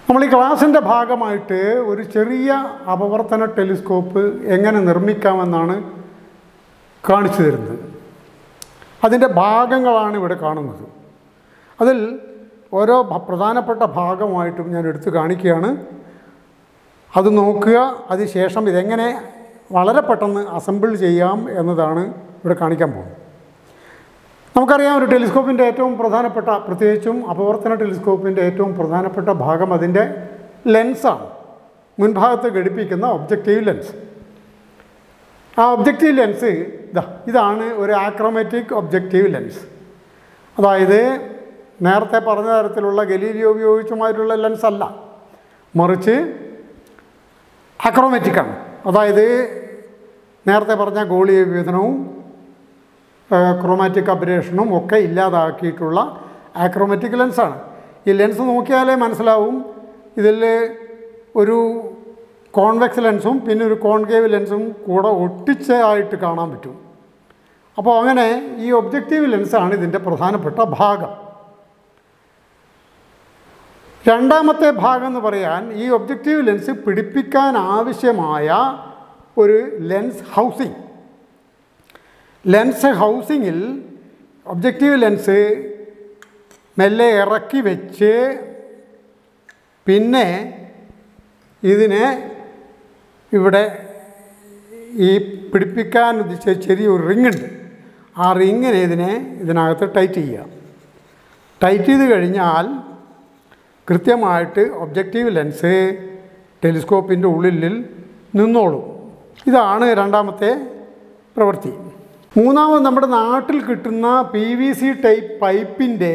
നമ്മൾ ഈ ക്ലാസ്സിൻ്റെ ഭാഗമായിട്ട് ഒരു ചെറിയ അപവർത്തന ടെലിസ്കോപ്പ് എങ്ങനെ നിർമ്മിക്കാമെന്നാണ് കാണിച്ചു തരുന്നത് അതിൻ്റെ ഭാഗങ്ങളാണ് ഇവിടെ കാണുന്നത് അതിൽ ഓരോ ഭ- പ്രധാനപ്പെട്ട ഭാഗമായിട്ടും ഞാൻ എടുത്ത് കാണിക്കുകയാണ് അത് നോക്കുക അതിനുശേഷം ഇതെങ്ങനെ വളരെ പെട്ടെന്ന് അസംബിൾ ചെയ്യാം എന്നതാണ് ഇവിടെ കാണിക്കാൻ പോകുന്നത് നമുക്കറിയാം ഒരു ടെലിസ്കോപ്പിൻ്റെ ഏറ്റവും പ്രധാനപ്പെട്ട പ്രത്യേകിച്ചും അപവർത്തന ടെലിസ്കോപ്പിൻ്റെ ഏറ്റവും പ്രധാനപ്പെട്ട ഭാഗം അതിൻ്റെ ലെൻസാണ് മുൻഭാഗത്ത് ഘടിപ്പിക്കുന്ന ഒബ്ജക്റ്റീവ് ലെൻസ് ആ ഒബ്ജക്റ്റീവ് ലെൻസ് ഇതാ ഇതാണ് ഒരു ആക്രോമാറ്റിക് ഒബ്ജക്റ്റീവ് ലെൻസ് അതായത് നേരത്തെ പറഞ്ഞ തരത്തിലുള്ള ഗലീലിയോ ഉപയോഗിച്ചുമായിട്ടുള്ള ലെൻസ് അല്ല മറിച്ച് അക്രോമാറ്റിക്കാണ് അതായത് നേരത്തെ പറഞ്ഞ ഗോളീയ വിഭജനവും ക്രോമാറ്റിക് അബ്രേഷനും ഒക്കെ ഇല്ലാതാക്കിയിട്ടുള്ള ആക്രോമാറ്റിക് ലെൻസാണ് ഈ ലെൻസ് നോക്കിയാലേ മനസ്സിലാവും ഇതിൽ ഒരു കോൺവെക്സ് ലെൻസും പിന്നെ ഒരു കോൺകേവ് ലെൻസും കൂടെ ഒട്ടിച്ചായിട്ട് കാണാൻ പറ്റും അപ്പോൾ അങ്ങനെ ഈ ഒബ്ജക്റ്റീവ് ലെൻസാണ് ഇതിൻ്റെ പ്രധാനപ്പെട്ട ഭാഗം രണ്ടാമത്തെ ഭാഗം എന്ന് പറയാൻ ഈ ഒബ്ജക്റ്റീവ് ലെൻസ് പിടിപ്പിക്കാൻ ആവശ്യമായ ഒരു ലെൻസ് ഹൗസിംഗ് ലെൻസ് ഹൗസിങ്ങിൽ ഒബ്ജക്റ്റീവ് ലെൻസ് മെല്ലെ ഇറക്കി വെച്ച് പിന്നെ ഇതിനെ ഇവിടെ ഈ പിടിപ്പിക്കാൻ ഉദ്ദേശിച്ച ചെറിയൊരു റിങ് ഉണ്ട് ആ റിങ്ങിനെ ഇതിനെ ഇതിനകത്ത് ടൈറ്റ് ചെയ്യുക ടൈറ്റ് ചെയ്ത് കഴിഞ്ഞാൽ കൃത്യമായിട്ട് ഒബ്ജക്റ്റീവ് ലെൻസ് ടെലിസ്കോപ്പിൻ്റെ ഉള്ളിൽ നിന്നോളും ഇതാണ് രണ്ടാമത്തെ പ്രവൃത്തി മൂന്നാമത് നമ്മുടെ നാട്ടിൽ കിട്ടുന്ന പി വി സി ടൈപ്പ് പൈപ്പിൻ്റെ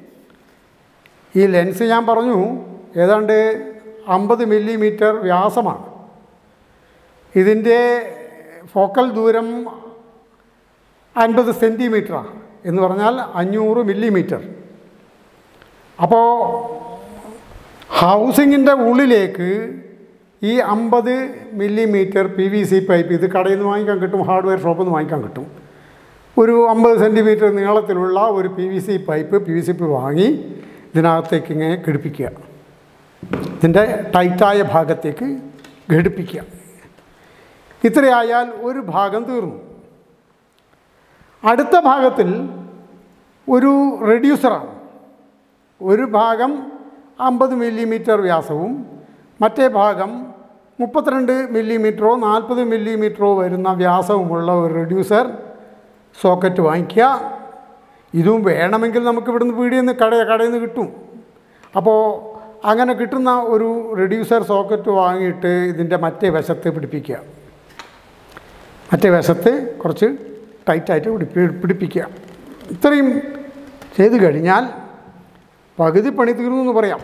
ഈ ലെൻസ് ഞാൻ പറഞ്ഞു ഏതാണ്ട് അമ്പത് മില്ലിമീറ്റർ വ്യാസമാണ് ഇതിൻ്റെ ഫോക്കൽ ദൂരം അൻപത് സെൻറ്റിമീറ്ററാണ് എന്ന് പറഞ്ഞാൽ അഞ്ഞൂറ് മില്ലിമീറ്റർ അപ്പോൾ ഹൗസിങ്ങിൻ്റെ ഉള്ളിലേക്ക് ഈ അമ്പത് millimetre P V C pipe ഇത് കടയിൽ നിന്ന് വാങ്ങിക്കാൻ കിട്ടും ഹാർഡ്വെയർ ഷോപ്പിൽ നിന്ന് വാങ്ങിക്കാൻ കിട്ടും ഒരു അമ്പത് സെൻറ്റിമീറ്റർ നീളത്തിലുള്ള ഒരു P V C pipe P V C pipe വാങ്ങി ഇതിനകത്തേക്ക് ഇങ്ങനെ ഘടിപ്പിക്കുക ഇതിൻ്റെ ടൈറ്റായ ഭാഗത്തേക്ക് ഘടിപ്പിക്കുക ഇത്രയായാൽ ഒരു ഭാഗം തീർന്നു അടുത്ത ഭാഗത്തിൽ ഒരു റെഡ്യൂസറാണ് ഒരു ഭാഗം അമ്പത് മില്ലിമീറ്റർ വ്യാസവും മറ്റേ ഭാഗം മുപ്പത്തിരണ്ട് മില്ലിമീറ്ററോ നാൽപ്പത് മില്ലിമീറ്ററോ വരുന്ന വ്യാസവുമുള്ള ഒരു റെഡ്യൂസർ സോക്കറ്റ് വാങ്ങിക്കുക ഇതും വേണമെങ്കിൽ നമുക്ക് ഇവിടുന്ന് പീടിയിൽ നിന്ന് കട കടയിൽ നിന്ന് കിട്ടും അപ്പോൾ അങ്ങനെ കിട്ടുന്ന ഒരു റെഡ്യൂസർ സോക്കറ്റ് വാങ്ങിയിട്ട് ഇതിൻ്റെ മറ്റേ വശത്ത് പിടിപ്പിക്കുക മറ്റേ വശത്ത് കുറച്ച് ടൈറ്റായിട്ട് പിടിപ്പി പിടിപ്പിക്കുക ഇത്രയും ചെയ്ത് കഴിഞ്ഞാൽ പകുതി പണി തീർന്നു എന്ന് പറയാം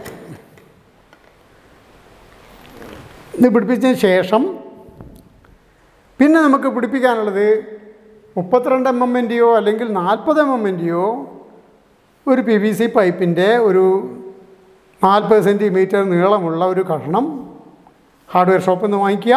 ഇത് പിടിപ്പിച്ചതിന് ശേഷം പിന്നെ നമുക്ക് പിടിപ്പിക്കാനുള്ളത് മുപ്പത്തിരണ്ട് എം എമ്മിൻ്റെയോ അല്ലെങ്കിൽ നാൽപ്പത് എം എമ്മിൻ്റെയോ ഒരു പി വി സി പൈപ്പിൻ്റെ ഒരു നാൽപ്പത് സെൻറ്റിമീറ്റർ നീളമുള്ള ഒരു കഷ്ണം ഹാർഡ്വെയർ ഷോപ്പിൽ നിന്ന് വാങ്ങിക്കുക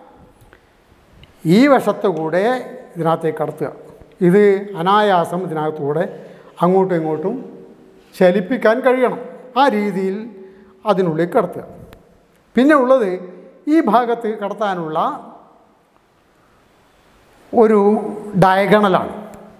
ഈ വശത്ത് കൂടെ ഇതിനകത്തേക്ക് കടത്തുക ഇത് അനായാസം ഇതിനകത്തൂടെ അങ്ങോട്ടും ഇങ്ങോട്ടും ചലിപ്പിക്കാൻ കഴിയണം ആ രീതിയിൽ അതിനുള്ളിൽ കടത്തുക പിന്നെ ഉള്ളത് ഈ ഭാഗത്ത് കടത്താനുള്ള ഒരു ഡയഗണലാണ്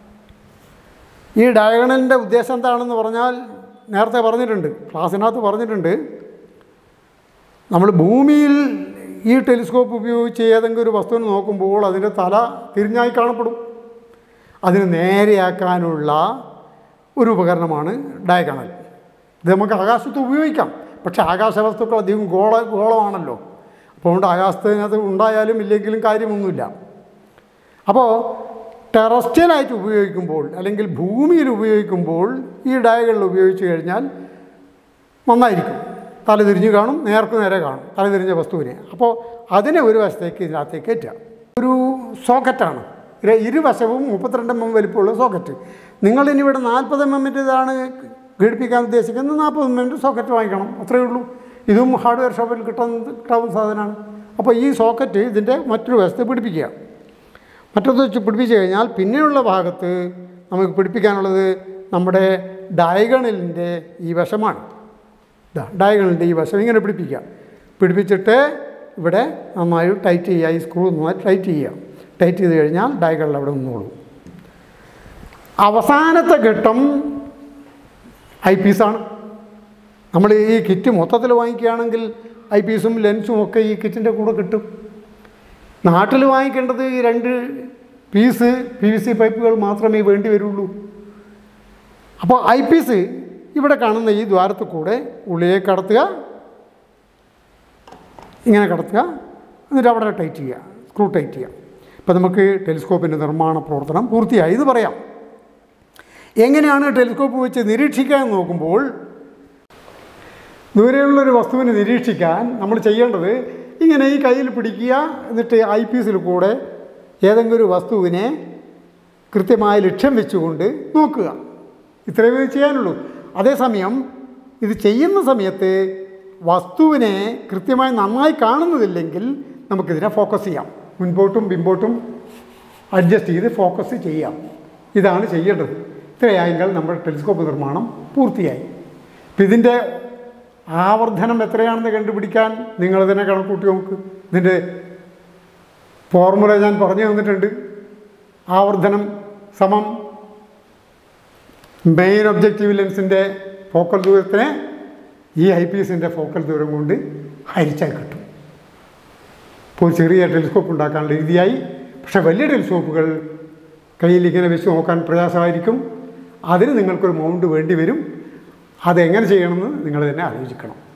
ഈ ഡയഗണലിൻ്റെ ഉദ്ദേശം എന്താണെന്ന് പറഞ്ഞാൽ നേരത്തെ പറഞ്ഞിട്ടുണ്ട് ക്ലാസ്സിനകത്ത് പറഞ്ഞിട്ടുണ്ട് നമ്മൾ ഭൂമിയിൽ ഈ ടെലിസ്കോപ്പ് ഉപയോഗിച്ച് ഏതെങ്കിലും ഒരു വസ്തുവിനെ നോക്കുമ്പോൾ അതിൻ്റെ തല തിരിഞ്ഞായി കാണപ്പെടും അതിന് നേരെയാക്കാനുള്ള ഒരു ഉപകരണമാണ് ഡയഗണൽ ഇത് നമുക്ക് ആകാശത്ത് ഉപയോഗിക്കാം പക്ഷേ ആകാശവസ്തുക്കൾ അധികം ഗോള ഗോളമാണല്ലോ അപ്പോൾ അതുകൊണ്ട് ആകാശത്തിനകത്ത് ഉണ്ടായാലും ഇല്ലെങ്കിലും കാര്യമൊന്നുമില്ല അപ്പോൾ ടെറസ്ട്രിയലായിട്ട് ഉപയോഗിക്കുമ്പോൾ അല്ലെങ്കിൽ ഭൂമിയിൽ ഉപയോഗിക്കുമ്പോൾ ഈ ഡയകളിൽ ഉപയോഗിച്ച് കഴിഞ്ഞാൽ നന്നായിരിക്കും തല തിരിഞ്ഞ് കാണും നേർക്ക് നേരെ കാണും തല തിരിഞ്ഞ വസ്തുവിനെ അപ്പോൾ അതിനെ ഒരു വശത്തേക്ക് ഇതിനകത്തേക്ക് കയറ്റുക ഒരു സോക്കറ്റാണ് ഇര- ഇരുവശവും മുപ്പത്തിരണ്ട് എം എം വലിപ്പമുള്ള സോക്കറ്റ് നിങ്ങളിനി ഇവിടെ നാൽപ്പത് എം എമ്മിൻ്റെ ഇതാണ് ഘടിപ്പിക്കാൻ ഉദ്ദേശിക്കുന്നത് നാൽപ്പത് എം എമ്മിൻ്റെ സോക്കറ്റ് വാങ്ങിക്കണം അത്രയേ ഉള്ളൂ ഇതും ഹാർഡ്വെയർ ഷോപ്പിൽ കിട്ടുന്ന കിട്ടാവുന്ന സാധനമാണ് അപ്പോൾ ഈ സോക്കറ്റ് ഇതിൻ്റെ മറ്റൊരു വശത്ത് പിടിപ്പിക്കുക മറ്റൊന്ന് വെച്ച് പിടിപ്പിച്ച് കഴിഞ്ഞാൽ പിന്നെയുള്ള ഭാഗത്ത് നമുക്ക് പിടിപ്പിക്കാനുള്ളത് നമ്മുടെ ഡയഗണലിൻ്റെ ഈ വശമാണ് ഇതാ ഡയഗണലിൻ്റെ ഈ വശം ഇങ്ങനെ പിടിപ്പിക്കുക പിടിപ്പിച്ചിട്ട് ഇവിടെ നന്നായി ടൈറ്റ് ചെയ്യുക ഈ സ്ക്രൂ നന്നായി ടൈറ്റ് ചെയ്യുക ടൈറ്റ് ചെയ്ത് കഴിഞ്ഞാൽ ഡയഗണൽ അവിടെ നിന്നോളൂ അവസാനത്തെ ഘട്ടം ഐ പീസാണ് നമ്മൾ ഈ കിറ്റ് മൊത്തത്തിൽ വാങ്ങിക്കുകയാണെങ്കിൽ ഐ പീസും ലെൻസും ഒക്കെ ഈ കിറ്റിൻ്റെ കൂടെ കിട്ടും നാട്ടിൽ വാങ്ങിക്കേണ്ടത് ഈ രണ്ട് പീസ് പി വി സി പൈപ്പുകൾ മാത്രമേ വേണ്ടി വരുള്ളൂ അപ്പോൾ ഐ പീസ് ഇവിടെ കാണുന്ന ഈ ദ്വാരത്തിൽ കൂടെ ഉള്ളിലേക്ക് കടത്തുക ഇങ്ങനെ കടത്തുക എന്നിട്ട് അവിടെ ടൈറ്റ് ചെയ്യുക സ്ക്രൂ ടൈറ്റ് ചെയ്യുക ഇപ്പം നമുക്ക് ടെലിസ്കോപ്പിൻ്റെ നിർമ്മാണ പ്രവർത്തനം പൂർത്തിയായി ഇത് പറയാം എങ്ങനെയാണ് ടെലിസ്കോപ്പ് വെച്ച് നിരീക്ഷിക്കാൻ നോക്കുമ്പോൾ ദൂരെയുള്ളൊരു വസ്തുവിനെ നിരീക്ഷിക്കാൻ നമ്മൾ ചെയ്യേണ്ടത് ഇങ്ങനെ ഈ കയ്യിൽ പിടിക്കുക എന്നിട്ട് ഐ പീസിൽ കൂടെ ഏതെങ്കിലും ഒരു വസ്തുവിനെ കൃത്യമായ ലക്ഷ്യം വെച്ചുകൊണ്ട് നോക്കുക ഇത്രയേ ഇത് ചെയ്യാനുള്ളൂ അതേസമയം ഇത് ചെയ്യുന്ന സമയത്ത് വസ്തുവിനെ കൃത്യമായി നന്നായി കാണുന്നതില്ലെങ്കിൽ നമുക്കിതിനെ ഫോക്കസ് ചെയ്യാം മുൻപോട്ടും പിമ്പോട്ടും അഡ്ജസ്റ്റ് ചെയ്ത് ഫോക്കസ് ചെയ്യാം ഇതാണ് ചെയ്യേണ്ടത് ഇത്രയായെങ്കിൽ നമ്മുടെ ടെലിസ്കോപ്പ് നിർമ്മാണം പൂർത്തിയായി അപ്പം ഇതിൻ്റെ ആവർധനം എത്രയാണെന്ന് കണ്ടുപിടിക്കാൻ നിങ്ങൾ തന്നെ കണക്കൂട്ടി നോക്ക് ഇതിൻ്റെ ഫോർമുല ഞാൻ പറഞ്ഞു തന്നിട്ടുണ്ട് ആവർധനം സമം മെയിൻ ഒബ്ജക്റ്റീവ് ലെൻസിൻ്റെ ഫോക്കൽ ദൂരത്തിനെ ഈ ഐ പി എസിൻ്റെ ഫോക്കൽ ദൂരം കൊണ്ട് ഹരിച്ചാൽ കിട്ടും ഇപ്പോൾ ചെറിയ ടെലിസ്കോപ്പ് ഉണ്ടാക്കാനുള്ള രീതിയായി പക്ഷേ വലിയ ടെലിസ്കോപ്പുകൾ കയ്യിൽ ഇങ്ങനെ വെച്ച് നോക്കാൻ പ്രയാസമായിരിക്കും അതിന് നിങ്ങൾക്കൊരു മൗണ്ട് വേണ്ടി വരും അതെങ്ങനെ ചെയ്യണമെന്ന് നിങ്ങൾ തന്നെ ആലോചിക്കണം